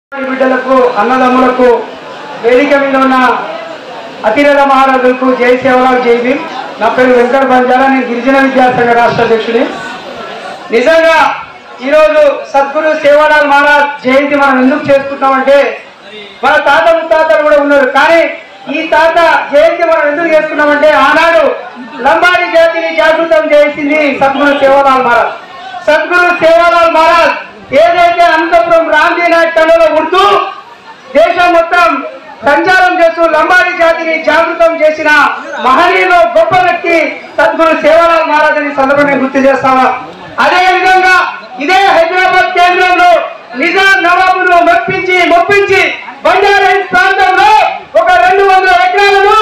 బిడ్డలకు అన్నదమ్ములకు వేదిక మీద ఉన్న అతిరథ మహారాజులకు జై సేవరావు జై భీమ్ నా పేరు వెంకట బంజారా నేను గిరిజన విద్యాసంఘ రాష్ట్ర అధ్యక్షుడి నిజంగా ఈరోజు సద్గురు సేవాలాల్ మహారాజ్ జయంతి మనం ఎందుకు చేసుకుంటామంటే మన తాత ముత్తాతలు కూడా ఉన్నారు కానీ ఈ తాత జయంతి మనం ఎందుకు చేసుకున్నామంటే ఆనాడు లంబాడి జాతిని జాగృతం చేసింది సద్గురు సేవాలాల్ మహారాజ్ సద్గురు సేవాలాల్ మహారాజ్ ఏదైతే అనంతపురం రామ్జీ నాయక్ తండలో ఉంటూ దేశం మొత్తం సంచారం చేస్తూ లంబాడి జాతిని జాగృతం చేసిన మహనీయులు గొప్ప వ్యక్తి సద్గురు సేవాలాల్ మహారాజ్ అని సందర్భంగా గుర్తు చేస్తామా అదే విధంగా ఇదే హైదరాబాద్ కేంద్రంలో నిజాం నవాబును మెప్పించి మొప్పించి బంజారా హిల్స్ ప్రాంతంలో ఒక రెండు వందల ఎకరాలను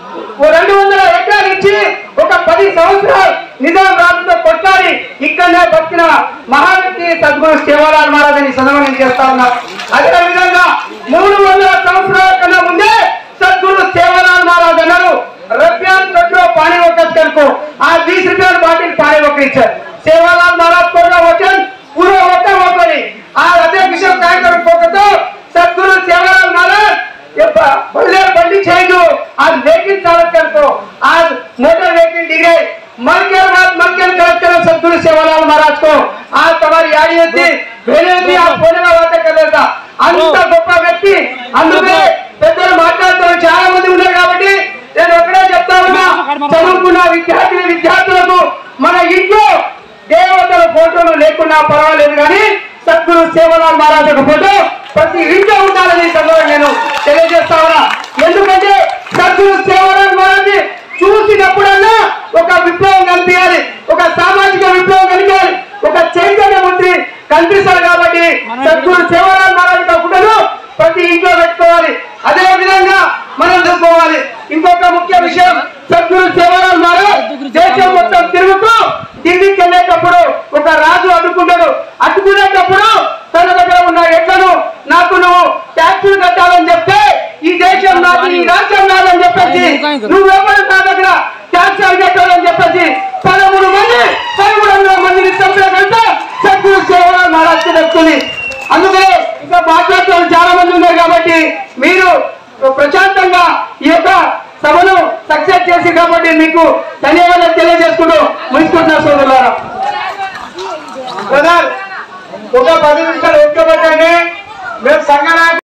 ఓ రెండు వందల ఎకరాలు ఇచ్చి ఒక పది సంవత్సరాలు నిజాం రాజుతో కొట్లాడి ఇక్కడనే బతికిన మహావ్యక్తి సద్గురు సేవాలాల్ మహారాజ్ అని సందర్భం చేస్తా ఉన్నా అదే విధంగా మూడు వందల సంవత్సరాల కన్నా ముందే సద్గురు సేవాలాల్ మహారాజ్ అన్నారు రబ్యాన్ తొట్లో పానీ ఒక్కరికో ఆ बीस रुपया बाटिल पानी वक्रीचं सेवालाल महाराज कोरडा वचन पूर्व वचन वगैरे आज असे विषय काय करून पोकतो सद्गुरु सेवालाल महाराज हे ब- भरले बंडी छेजू आज वेहिकल चालत करतो आज मोटर वेहिकल डिग्रे मलकेर बात मलकेर करत करत सद्गुरु सेवालाल महाराज को आज तुम्हारी याडी होती भेड़ी होती आज फोन में बातें कर लेता అంత గొప్ప వ్యక్తి అందుకే పెద్దలు మాట్లాడుతున్నారు చాలా మంది ఉన్నారు కాబట్టి నేను ఒకటే చెప్తా ఉన్నా చదువుకున్న విద్యార్థిని విద్యార్థులకు మన ఇంట్లో దేవతల ఫోటోలు లేకున్నా పర్వాలేదు కానీ సద్గురు సేవలాల్ మహారాజ్ యొక్క ఫోటో ప్రతి ఇంట్లో ఉండాలని ఈ సందర్భంగా నేను తెలియజేస్తా ఉన్నా ఎందుకంటే సద్గురు సేవలాల్ మహారాజ్ చూసినప్పుడల్లా ఒక విప్లవం కనిపించాలి ఒక సామాజిక విప్లవం కనిపించాలి ఒక చైతన్యమూర్తి కనిపిస్తారు కాబట్టి సద్గురు సేవలాల్ మహారాజ్ ఫోటోను ప్రతి ఇంట్లో పెట్టుకోవాలి అదే విధంగా మనం చూసుకోవాలి ఇంకొక ముఖ్య విషయం సద్గురు సేవలాల్ మహారాజ్ దేశం మొత్తం తిరుగుతూ ఢిల్లీకి వెళ్ళేటప్పుడు ఒక రాజు అడ్డుకుంటాడు అడ్డుకునేటప్పుడు తన దగ్గర ఉన్న ఎడ్లను నాకు నువ్వు ట్యాక్సులు కట్టాలని చెప్తే ఈ దేశం నాది ఈ రాష్ట్రం నాదని చెప్పేసి నువ్వెవరు నా దగ్గర ట్యాక్స్ కట్టాలని చెప్పేసి పదమూడు మంది పదమూడు వందల మందిని చంపినకంటే సద్గురు సేవలాల్ మహారాజ్ దక్కుతుంది అందుకనే ఇంకా మాట్లాడుతూ చాలా మంది ఉన్నారు కాబట్టి మీరు ప్రశాంతంగా ఈ యొక్క సభను సక్సెస్ చేసి కాబట్టి మీకు ధన్యవాదాలు తెలియజేసుకుంటూ ముగించుకుంటున్నా సోదరులారా బ్రదర్ ఒక పది నిమిషాలు ఒక్క పెట్టండి మేము సంఘ నాయకులు